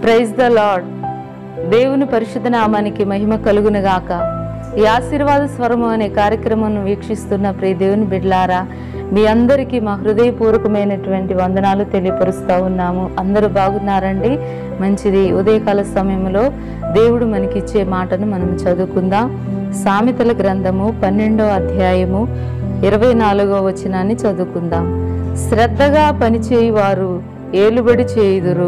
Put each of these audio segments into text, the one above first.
praise the lord దేవుని పరిశుద్ధ నామానికి మహిమ కలుగును గాక ఈ ఆశీర్వాద స్వరము అనే కార్యక్రమం వీక్షిస్తున్న ప్రియ దేవుని బిడ్లారా మీ అందరికీ మా హృదయపూర్వకమైనటువంటి వందనాలు తెలియపరుస్తూ ఉన్నాము అందరూ బాగున్నారండి మంచిది ఉదయకాల సమయంలో దేవుడు మనకిచ్చే మాటను మనం చదువుకుందాం సామెతల గ్రంథము పన్నెండో అధ్యాయము ఇరవై నాలుగో వచనాన్ని చదువుకుందాం శ్రద్ధగా పనిచేయువారు ఏలుబడి చేయుదురు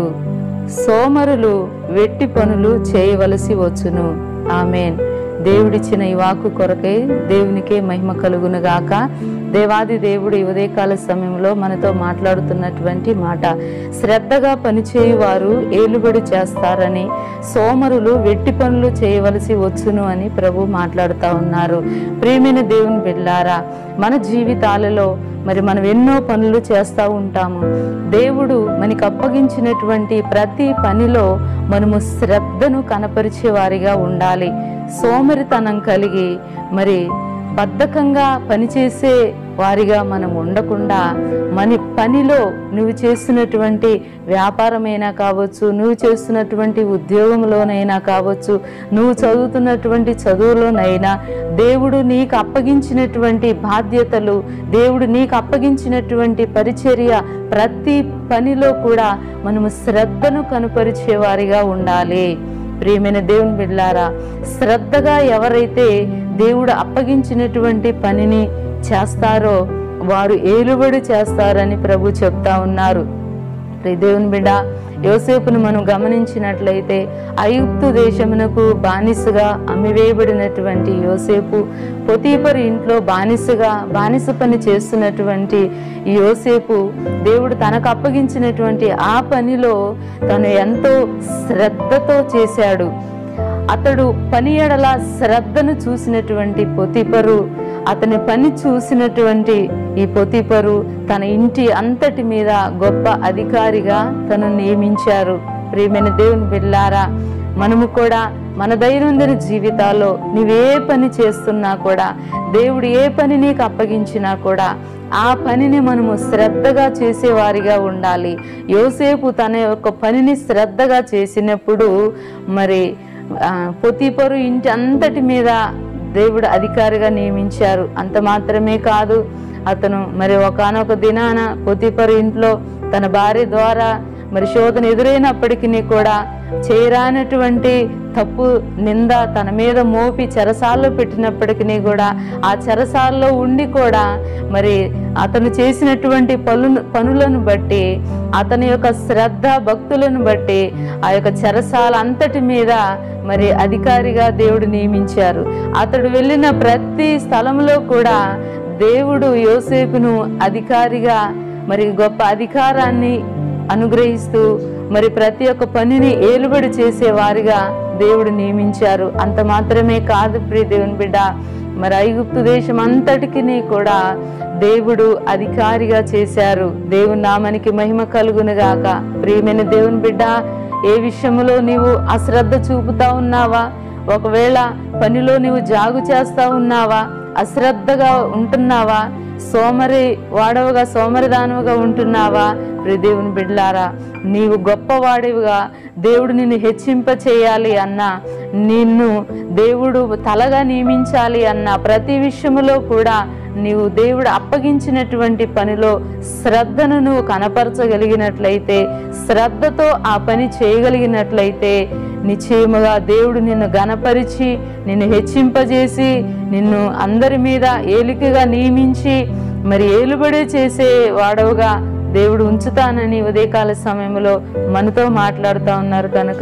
సోమరులు వెట్టి పనులు చేయవలసి వచ్చును ఆమెన్ దేవుడిచ్చిన ఈ వాకు కొరకై దేవునికే మహిమ కలుగును గాక దేవాది దేవుడు ఈ ఉదయకాల సమయంలో మనతో మాట్లాడుతున్నటువంటి మాట శ్రద్ధగా పనిచేయువారు ఏలుబడి చేస్తారని సోమరులు వెట్టి పనులు చేయవలసి వచ్చును అని ప్రభు మాట్లాడుతూ ఉన్నారు ప్రియమైన దేవుని బిడ్లారా మన జీవితాలలో మరి మనం ఎన్నో పనులు చేస్తూ ఉంటాము దేవుడు మనకి అప్పగించినటువంటి ప్రతి పనిలో మనము శ్రద్ధను కనపరిచే వారిగా ఉండాలి సోమరితనం కలిగి మరి బద్ధకంగా పనిచేసే వారిగా మనం ఉండకుండా మన పనిలో నువ్వు చేస్తున్నటువంటి వ్యాపారమైనా కావచ్చు నువ్వు చేస్తున్నటువంటి ఉద్యోగంలోనైనా కావచ్చు నువ్వు చదువుతున్నటువంటి చదువులోనైనా దేవుడు నీకు అప్పగించినటువంటి బాధ్యతలు దేవుడు నీకు అప్పగించినటువంటి పరిచర్య ప్రతి పనిలో కూడా మనము శ్రద్ధను కనుపరిచే వారిగా ఉండాలి ప్రియమైన దేవుని బిడ్లారా శ్రద్ధగా ఎవరైతే దేవుడు అప్పగించినటువంటి పనిని చేస్తారో వారు ఏలుబడి చేస్తారని ప్రభు చెప్తా ఉన్నారు ప్రియ దేవుని బిడ్డ యోసేపును మనం గమనించినట్లయితే ఐగుప్తు దేశమునకు బానిసగా అమ్మివేయబడినటువంటి యోసేపు పొతీపరి ఇంట్లో బానిసగా బానిస పని చేస్తున్నటువంటి ఈ యోసేపు దేవుడు తనకు అప్పగించినటువంటి ఆ పనిలో తను ఎంతో శ్రద్ధతో చేశాడు అతడు పని ఎడల శ్రద్ధను చూసినటువంటి పొతిపరు అతని పని చూసినటువంటి ఈ పొతిపరు తన ఇంటి అంతటి మీద గొప్ప అధికారిగా తను నియమించారు ప్రియమైన దేవుని బిల్లారా మనము కూడా మన దైనందిన జీవితాల్లో నువ్వే పని చేస్తున్నా కూడా దేవుడు ఏ పని నీకు అప్పగించినా కూడా ఆ పనిని మనము శ్రద్ధగా చేసేవారిగా ఉండాలి యోసేపు తన యొక్క పనిని శ్రద్ధగా చేసినప్పుడు మరి ఆ, పొతీపరు ఇంటి అంతటి మీద దేవుడు అధికారిగా నియమించారు అంత మాత్రమే కాదు అతను మరి ఒకానొక దినాన పొతీపరు ఇంట్లో తన భార్య ద్వారా మరి శోధన ఎదురైనప్పటికీ కూడా చేయరానటువంటి తప్పు నింద తన మీద మోపి చెరసాల్లో పెట్టినప్పటికీ కూడా ఆ చెరసాల్లో ఉండి కూడా మరి అతను చేసినటువంటి పనులను పనులను బట్టి అతని యొక్క శ్రద్ధ భక్తులను బట్టి ఆ యొక్క చెరసాల అంతటి మీద మరి అధికారిగా దేవుడు నియమించారు అతడు వెళ్ళిన ప్రతి స్థలంలో కూడా దేవుడు యోసేపును అధికారిగా మరి గొప్ప అధికారాన్ని అనుగ్రహిస్తూ మరి ప్రతి ఒక్క పనిని ఏలుబడి చేసే వారిగా దేవుడు నియమించారు అంత మాత్రమే కాదు ప్రియ దేవుని బిడ్డ మరి ఐగుప్తు దేశం అంతటికి కూడా దేవుడు అధికారిగా చేశారు దేవుని నామానికి మహిమ కలుగునుగాక ప్రియమైన దేవుని బిడ్డ ఏ విషయంలో నీవు అశ్రద్ధ చూపుతా ఉన్నావా ఒకవేళ పనిలో నీవు జాగు చేస్తా ఉన్నావా అశ్రద్ధగా ఉంటున్నావా సోమరి వాడవుగా సోమరిదానవుగా ఉంటున్నావా ప్రియ దేవుని బిడ్లారా నీవు గొప్పవాడివిగా దేవుడు నిన్ను హెచ్చింప చేయాలి అన్నా నిన్ను దేవుడు తలగా నియమించాలి అన్న ప్రతి విషయములో కూడా నీవు దేవుడు అప్పగించినటువంటి పనిలో శ్రద్ధను నువ్వు కనపరచగలిగినట్లయితే శ్రద్ధతో ఆ పని చేయగలిగినట్లయితే నిశ్చయముగా దేవుడు నిన్ను గనపరిచి నిన్ను హెచ్చింపజేసి నిన్ను అందరి మీద ఏలికగా నియమించి మరి ఏలుబడి చేసే వాడవుగా దేవుడు ఉంచుతానని ఉదయకాల సమయంలో మనతో మాట్లాడుతూ ఉన్నారు కనుక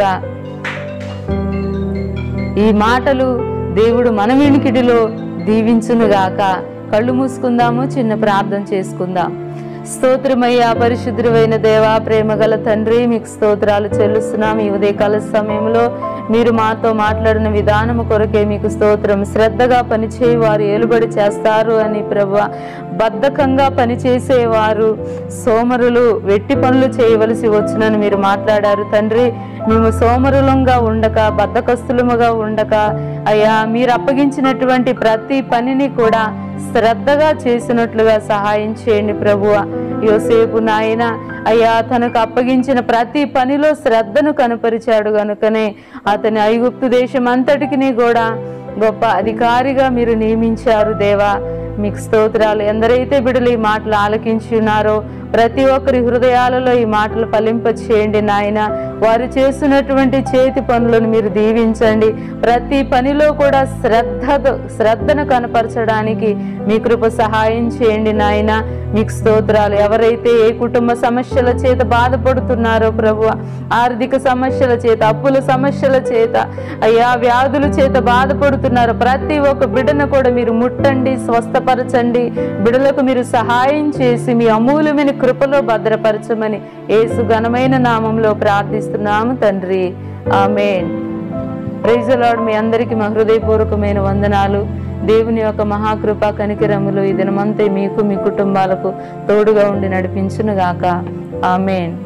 ఈ మాటలు దేవుడు మన వినికిడిలో దీవించునుగాక కళ్ళు మూసుకుందాము చిన్న ప్రార్థన చేసుకుందాం స్తోత్రమయ్యా పరిశుద్ధుడైన దేవా ప్రేమగల తండ్రి మీకు స్తోత్రాలు చెల్లిస్తున్నాం ఈ ఉదయకాల సమయంలో మీరు మాతో మాట్లాడిన విధానము కొరకే మీకు స్తోత్రం శ్రద్ధగా పనిచేయి వారు ఏలుబడి చేస్తారు అని ప్రభు బద్ధకంగా పనిచేసేవారు సోమరులు వెట్టి పనులు చేయవలసి వచ్చునని మీరు మాట్లాడారు తండ్రి మేము సోమరులంగా ఉండక బద్ధకస్తులముగా ఉండక అయ్యా మీరు అప్పగించినటువంటి ప్రతి పనిని కూడా శ్రద్ధగా చేసినట్లుగా సహాయం చేయండి ప్రభువ యోసేపు నాయన అయ్యా తనకు అప్పగించిన ప్రతి పనిలో శ్రద్ధను కనపరిచాడు గనుకనే అతని ఐగుప్తు దేశం అంతటికి కూడా గొప్ప అధికారిగా మీరు నియమించారు దేవా మీకు స్తోత్రాలు ఎందరైతే బిడ్డలు ఈ మాటలు ఆలకించి ఉన్నారో ప్రతి ఒక్కరి హృదయాలలో ఈ మాటలు ఫలింప చేయండి నాయన వారు చేస్తున్నటువంటి చేతి పనులను మీరు దీవించండి ప్రతి పనిలో కూడా శ్రద్ధ శ్రద్ధను కనపరచడానికి మీ కృప సహాయం చేయండి నాయన మీకు స్తోత్రాలు ఎవరైతే ఏ కుటుంబ సమస్యల చేత బాధపడుతున్నారో ప్రభు ఆర్థిక సమస్యల చేత అప్పుల సమస్యల చేత అయ్యా వ్యాధుల చేత బాధపడుతున్నారో ప్రతి ఒక్క బిడ్డను కూడా మీరు ముట్టండి స్వస్థపరచండి బిడ్డలకు మీరు సహాయం చేసి మీ అమూల్యమైన కృపలో భద్రపరచమని యేసు ఘనమైన నామంలో ప్రార్థిస్తున్నాము తండ్రి ఆమేన్ ప్రైజ్ లార్డ్ మీ అందరికీ మా హృదయపూర్వకమైన వందనాలు దేవుని యొక్క మహాకృప కనికరములు ఈ దినమంతా మీకు మీ కుటుంబాలకు తోడుగా ఉండి నడిపించును గాక ఆమెన్